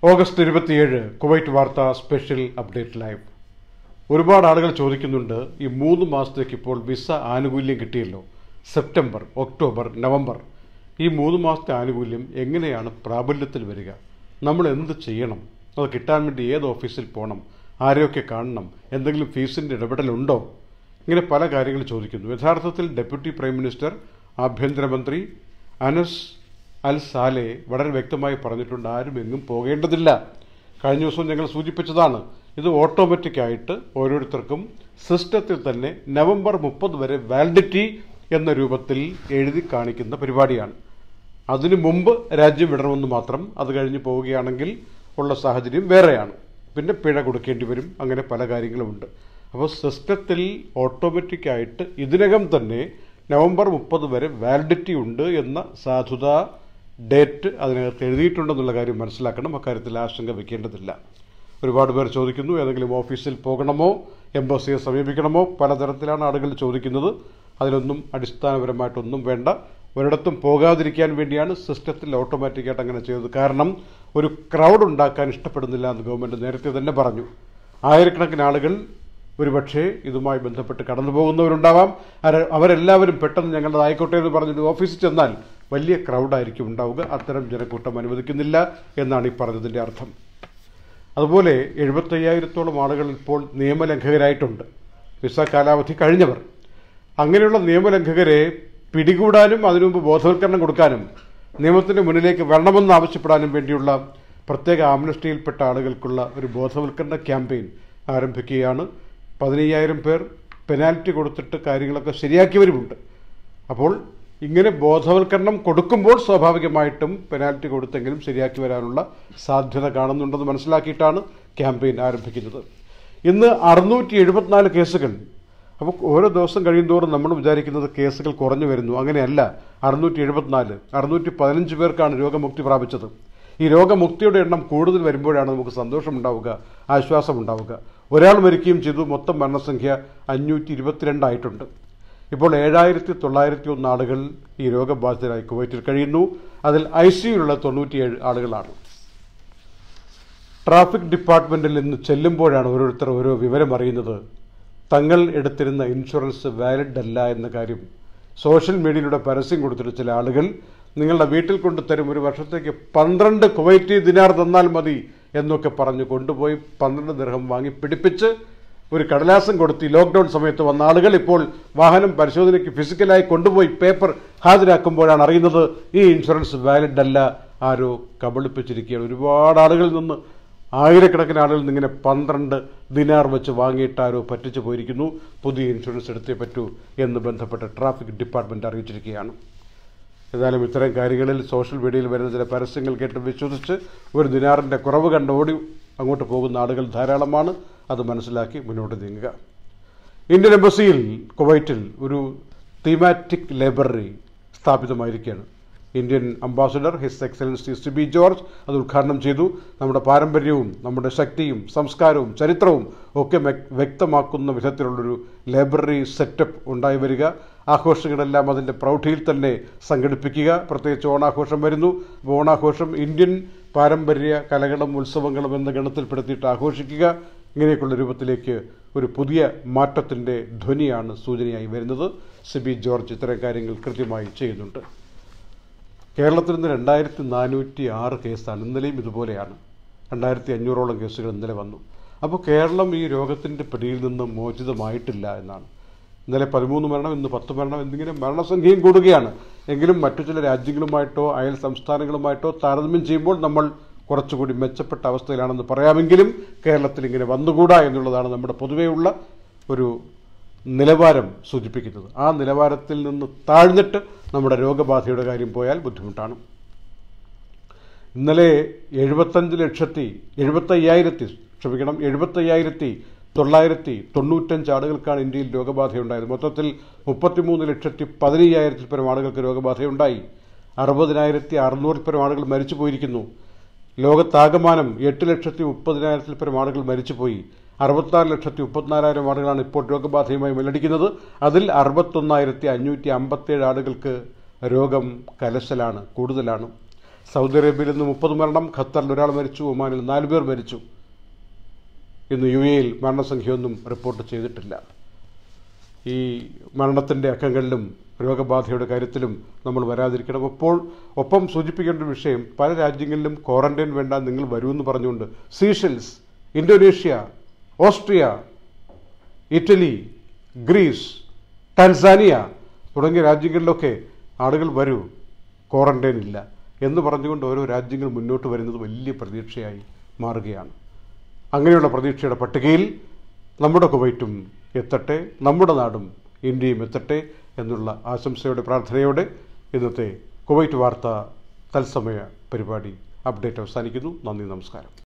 August ഇരുപത്തിയേഴ് Kuwait വാർത്ത special update live ഒരുപാട് ആളുകൾ ചോദിക്കുന്നുണ്ട് ഈ മൂന്ന് മാസത്തേക്ക് ഇപ്പോൾ വിസ ആനുകൂല്യം കിട്ടിയല്ലോ സെപ്റ്റംബർ ഒക്ടോബർ നവംബർ ഈ മൂന്ന് മാസത്തെ ആനുകൂല്യം എങ്ങനെയാണ് പ്രാബല്യത്തിൽ വരിക നമ്മൾ എന്ത് ചെയ്യണം അത് കിട്ടാൻ വേണ്ടി ഏത് ഓഫീസിൽ പോകണം ആരെയൊക്കെ കാണണം എന്തെങ്കിലും ഫീസിൻ്റെ ഇടപെടലുണ്ടോ ഇങ്ങനെ പല കാര്യങ്ങൾ ചോദിക്കുന്നു യഥാർത്ഥത്തിൽ ഡെപ്യൂട്ടി പ്രൈം മിനിസ്റ്റർ ആഭ്യന്തരമന്ത്രി അനസ് അൽ സാലെ വളരെ വ്യക്തമായി പറഞ്ഞിട്ടുണ്ട് ആരും എങ്ങും പോകേണ്ടതില്ല കഴിഞ്ഞ ദിവസം ഞങ്ങൾ സൂചിപ്പിച്ചതാണ് ഇത് ഓട്ടോമാറ്റിക് ആയിട്ട് ഓരോരുത്തർക്കും സിസ്റ്റത്തിൽ തന്നെ നവംബർ മുപ്പത് വരെ വാലിഡിറ്റി എന്ന രൂപത്തിൽ എഴുതി കാണിക്കുന്ന പരിപാടിയാണ് അതിനു മുമ്പ് രാജ്യം വിടണമെന്ന് മാത്രം അത് കഴിഞ്ഞ് പോവുകയാണെങ്കിൽ ഉള്ള സാഹചര്യം വേറെയാണ് പിന്നെ പിഴ കൊടുക്കേണ്ടി വരും അങ്ങനെ പല കാര്യങ്ങളുമുണ്ട് അപ്പോൾ സിസ്റ്റത്തിൽ ഓട്ടോമാറ്റിക്കായിട്ട് ഇതിനകം തന്നെ നവംബർ മുപ്പത് വരെ വാലിഡിറ്റി ഉണ്ട് എന്ന സാധുത ഡേറ്റ് അതിനകത്ത് എഴുതിയിട്ടുണ്ടെന്നുള്ള കാര്യം മനസ്സിലാക്കണം അക്കാര്യത്തിൽ ആശങ്ക വെക്കേണ്ടതില്ല ഒരുപാട് പേർ ചോദിക്കുന്നു ഏതെങ്കിലും ഓഫീസിൽ പോകണമോ എംബസിയെ സമീപിക്കണമോ പലതരത്തിലാണ് ആളുകൾ ചോദിക്കുന്നത് അതിലൊന്നും അടിസ്ഥാനപരമായിട്ടൊന്നും വേണ്ട ഒരിടത്തും പോകാതിരിക്കാൻ വേണ്ടിയാണ് സിസ്റ്റത്തിൽ ഓട്ടോമാറ്റിക്കായിട്ട് അങ്ങനെ ചെയ്തത് കാരണം ഒരു ക്രൗഡ് ഉണ്ടാക്കാൻ ഇഷ്ടപ്പെടുന്നില്ല എന്ന് ഗവൺമെൻറ് നേരത്തെ തന്നെ പറഞ്ഞു ആയിരക്കണക്കിന് ആളുകൾ ഒരുപക്ഷേ ഇതുമായി ബന്ധപ്പെട്ട് കടന്നു പോകുന്നവരുണ്ടാവാം അര- അവരെല്ലാവരും പെട്ടെന്ന് ഞങ്ങളുടെ ആയിക്കോട്ടെ എന്ന് പറഞ്ഞിട്ട് ഓഫീസിൽ ചെന്നാൽ വലിയ ക്രൗഡായിരിക്കും ഉണ്ടാവുക അത്തരം ജനക്കൂട്ടം അനുവദിക്കുന്നില്ല എന്നാണ് ഈ പറഞ്ഞതിൻ്റെ അർത്ഥം അതുപോലെ എഴുപത്തയ്യായിരത്തോളം ആളുകൾ ഇപ്പോൾ നിയമലംഘകരായിട്ടുണ്ട് വിസ കാലാവധി കഴിഞ്ഞവർ അങ്ങനെയുള്ള നിയമലംഘകരെ പിടികൂടാനും അതിനു മുമ്പ് ബോധവൽക്കരണം കൊടുക്കാനും നിയമത്തിന്റെ മുന്നിലേക്ക് വരണമെന്ന് ആവശ്യപ്പെടാനും വേണ്ടിയുള്ള പ്രത്യേക ആംനസ്റ്റിയിൽപ്പെട്ട ആളുകൾക്കുള്ള ഒരു ബോധവൽക്കരണ ക്യാമ്പയിൻ ആരംഭിക്കുകയാണ് പതിനയ്യായിരം പേർ പെനാൽറ്റി കൊടുത്തിട്ട് കാര്യങ്ങളൊക്കെ ശരിയാക്കിയവരുമുണ്ട് അപ്പോൾ ഇങ്ങനെ ബോധവൽക്കരണം കൊടുക്കുമ്പോൾ സ്വാഭാവികമായിട്ടും പെനാൽറ്റി കൊടുത്തെങ്കിലും ശരിയാക്കി വരാനുള്ള സാധ്യത കാണുന്നുണ്ടെന്ന് മനസ്സിലാക്കിയിട്ടാണ് ക്യാമ്പയിൻ ആരംഭിക്കുന്നത് ഇന്ന് അറുന്നൂറ്റി എഴുപത്തിനാല് കേസുകൾ അപ്പോൾ ഓരോ ദിവസം കഴിയുന്തോറും നമ്മൾ വിചാരിക്കുന്നത് കേസുകൾ കുറഞ്ഞു വരുന്നു അങ്ങനെയല്ല അറുന്നൂറ്റി എഴുപത്തിനാല് അറുന്നൂറ്റി പതിനഞ്ച് പേർക്കാണ് രോഗമുക്തി പ്രാപിച്ചത് ഈ രോഗമുക്തിയുടെ എണ്ണം കൂടുതൽ വരുമ്പോഴാണ് നമുക്ക് സന്തോഷമുണ്ടാവുക ആശ്വാസമുണ്ടാവുക ഒരാൾ മരിക്കുകയും ചെയ്തു മൊത്തം മരണസംഖ്യ അഞ്ഞൂറ്റി ഇരുപത്തിരണ്ടായിട്ടുണ്ട് ഇപ്പോൾ ഏഴായിരത്തി തൊള്ളായിരത്തി ഒന്ന് ആളുകൾ ഈ രോഗബാധിതരായി കുവൈറ്റിൽ കഴിയുന്നു അതിൽ ഐ സിയുലുള്ള തൊണ്ണൂറ്റിയേഴ് ആളുകളാണ് ട്രാഫിക് ഡിപ്പാർട്ട്മെന്റിൽ നിന്ന് ചെല്ലുമ്പോഴാണ് ഓരോരുത്തർ ഓരോ വിവരം അറിയുന്നത് തങ്ങൾ എടുത്തിരുന്ന ഇൻഷുറൻസ് വാലിഡ് അല്ല എന്ന കാര്യം സോഷ്യൽ മീഡിയയിലൂടെ പരസ്യം കൊടുത്തിട്ട് ചില ആളുകൾ നിങ്ങളുടെ വീട്ടിൽ കൊണ്ടു തരും ഒരു വർഷത്തേക്ക് പന്ത്രണ്ട് കുവൈറ്റി ദിനാർ തന്നാൽ മതി എന്നൊക്കെ പറഞ്ഞ് കൊണ്ടുപോയി പന്ത്രണ്ട് ദിർഹം വാങ്ങി പിടിപ്പിച്ച് ഒരു കടലാസം കൊടുത്ത് ഈ ലോക്ക്ഡൌൺ സമയത്ത് വന്ന ആളുകൾ ഇപ്പോൾ വാഹനം പരിശോധനയ്ക്ക് ഫിസിക്കലായി കൊണ്ടുപോയി പേപ്പർ ഹാജരാക്കുമ്പോഴാണ് അറിയുന്നത് ഈ ഇൻഷുറൻസ് വാലിഡ് അല്ല ആരോ കബളിപ്പിച്ചിരിക്കുകയാണ് ഒരുപാട് ആളുകളിൽ നിന്ന് ആയിരക്കണക്കിന് ആളുകളിൽ നിന്ന് ഇങ്ങനെ പന്ത്രണ്ട് ദിനാർ വെച്ച് വാങ്ങിയിട്ട് ആരോ പറ്റിച്ചു പോയിരിക്കുന്നു പുതിയ ഇൻഷുറൻസ് എടുത്തേ പറ്റൂ എന്ന് ബന്ധപ്പെട്ട് ട്രാഫിക് ഡിപ്പാർട്ട്മെന്റ് അറിയിച്ചിരിക്കുകയാണ് ഏതായാലും ഇത്തരം കാര്യങ്ങളിൽ സോഷ്യൽ മീഡിയയിൽ വരുന്ന ചില പരസ്യങ്ങൾ കേട്ട് വിശ്വസിച്ച് ഒരു ദിനാറിൻ്റെ കുറവ് കണ്ട് ഓടി അങ്ങോട്ട് പോകുന്ന ആളുകൾ ധാരാളമാണ് അത് മനസ്സിലാക്കി മുന്നോട്ട് നീങ്ങുക ഇന്ത്യൻ എംബസിയിൽ കുവൈറ്റിൽ ഒരു തീമാറ്റിക് ലൈബ്രറി സ്ഥാപിതമായിരിക്കുകയാണ് Indian ambassador His Excellency Sibi George അത് ഉദ്ഘാടനം ചെയ്തു നമ്മുടെ പാരമ്പര്യവും നമ്മുടെ ശക്തിയും സംസ്കാരവും ചരിത്രവും ഒക്കെ വ്യക്- വ്യക്തമാക്കുന്ന വിധത്തിലുള്ളൊരു ലൈബ്രറി സെറ്റപ്പ് ഉണ്ടായി വരിക ആഘോഷങ്ങളെല്ലാം അതിൻ്റെ പ്രൗഢിയിൽ തന്നെ സംഘടിപ്പിക്കുക പ്രത്യേകിച്ച് ഓണാഘോഷം വരുന്നു അപ്പോൾ ഓണാഘോഷം ഇന്ത്യൻ പാരമ്പര്യ കലകളും ഉത്സവങ്ങളും എന്ന ഗണത്തിൽപ്പെടുത്തിയിട്ട് ആഘോഷിക്കുക ഇങ്ങനെയൊക്കെയുള്ള രൂപത്തിലേക്ക് ഒരു പുതിയ മാറ്റത്തിൻ്റെ ധ്വനിയാണ് സൂചനയായി വരുന്നത് സിബി ജോർജ് ഇത്തരം കാര്യങ്ങൾ കൃത്യമായി ചെയ്യുന്നുണ്ട് കേരളത്തിൽ നിന്ന് രണ്ടായിരത്തി നാനൂറ്റി ആറ് കേസാണ് ഇന്നലെയും ഇതുപോലെയാണ് രണ്ടായിരത്തി അഞ്ഞൂറോളം കേസുകൾ ഇന്നലെ വന്നു അപ്പോൾ കേരളം ഈ രോഗത്തിൻ്റെ പിടിയിൽ നിന്ന് മോചിതമായിട്ടില്ല എന്നാണ് ഇന്നലെ പതിമൂന്ന് മരണം ഇന്ന് പത്ത് മരണം എന്നിങ്ങനെ മരണസംഖ്യയും കൂടുകയാണ് എങ്കിലും മറ്റു ചില രാജ്യങ്ങളുമായിട്ടോ അയൽ സംസ്ഥാനങ്ങളുമായിട്ടോ താരതമ്യം ചെയ്യുമ്പോൾ നമ്മൾ കുറച്ചുകൂടി മെച്ചപ്പെട്ട അവസ്ഥയിലാണെന്ന് പറയാമെങ്കിലും കേരളത്തിൽ ഇങ്ങനെ വന്നുകൂടാ എന്നുള്ളതാണ് നമ്മുടെ പൊതുവെയുള്ള ഒരു നിലവാരം സൂചിപ്പിക്കുന്നത് ആ നിലവാരത്തിൽ നിന്ന് താഴ്ന്നിട്ട് നമ്മുടെ രോഗബാധയുടെ കാര്യം പോയാൽ ബുദ്ധിമുട്ടാണ് ഇന്നലെ എഴുപത്തഞ്ച് ലക്ഷത്തി എഴുപത്തയ്യായിരത്തി ക്ഷമിക്കണം എഴുപത്തയ്യായിരത്തി തൊള്ളായിരത്തി തൊണ്ണൂറ്റഞ്ച് ആളുകൾക്കാണ് ഇന്ത്യയിൽ രോഗബാധയുണ്ടായത് മൊത്തത്തിൽ മുപ്പത്തിമൂന്ന് ലക്ഷത്തി പതിനയ്യായിരത്തിൽ പരം ആളുകൾക്ക് രോഗബാധയുണ്ടായി അറുപതിനായിരത്തി അറുന്നൂറിൽ പരം ആളുകൾ മരിച്ചു പോയിരിക്കുന്നു ലോകത്താകമാനം എട്ട് ലക്ഷത്തി മുപ്പതിനായിരത്തിൽ പരം ആളുകൾ മരിച്ചുപോയി അറുപത്താറ് ലക്ഷത്തി മുപ്പത്തിനാലായിരം ആളുകളാണ് ഇപ്പോൾ രോഗബാധയുമായി മല്ലടിക്കുന്നത് അതിൽ അറുപത്തൊന്നായിരത്തി അഞ്ഞൂറ്റി അമ്പത്തേഴ് ആളുകൾക്ക് രോഗം കലശലാണ് കൂടുതലാണ് സൗദി അറേബ്യയിൽ നിന്ന് മുപ്പത് മരണം ഖത്തറിൽ ഒരാൾ മരിച്ചു ഒമാനിൽ നാല് പേർ മരിച്ചു ഇന്ന് യു എയിൽ മരണസംഖ്യയൊന്നും റിപ്പോർട്ട് ചെയ്തിട്ടില്ല ഈ മരണത്തിൻ്റെ അക്കങ്ങളിലും രോഗബാധയുടെ കാര്യത്തിലും നമ്മൾ വരാതിരിക്കണം അപ്പോൾ ഒപ്പം സൂചിപ്പിക്കേണ്ട ഒരു വിഷയം പല രാജ്യങ്ങളിലും ക്വാറന്റൈൻ വേണ്ട നിങ്ങൾ വരുമെന്ന് പറഞ്ഞുകൊണ്ട് Seychelles Indonesia Austria Italy Greece Tanzania തുടങ്ങിയ രാജ്യങ്ങളിലൊക്കെ ആളുകൾ വരൂ ക്വാറന്റൈൻ ഇല്ല എന്ന് പറഞ്ഞുകൊണ്ട് ഓരോ രാജ്യങ്ങൾ മുന്നോട്ട് വരുന്നത് വലിയ പ്രതീക്ഷയായി മാറുകയാണ് അങ്ങനെയുള്ള പ്രതീക്ഷയുടെ പട്ടികയിൽ നമ്മുടെ കുവൈറ്റും എത്തട്ടെ നമ്മുടെ നാടും ഇന്ത്യയും എത്തട്ടെ എന്നുള്ള ആശംസയോടെ പ്രാർത്ഥനയോടെ ഇന്നത്തെ കുവൈറ്റ് വാർത്ത തത്സമയ പരിപാടി അപ്ഡേറ്റ് അവസാനിക്കുന്നു നന്ദി നമസ്കാരം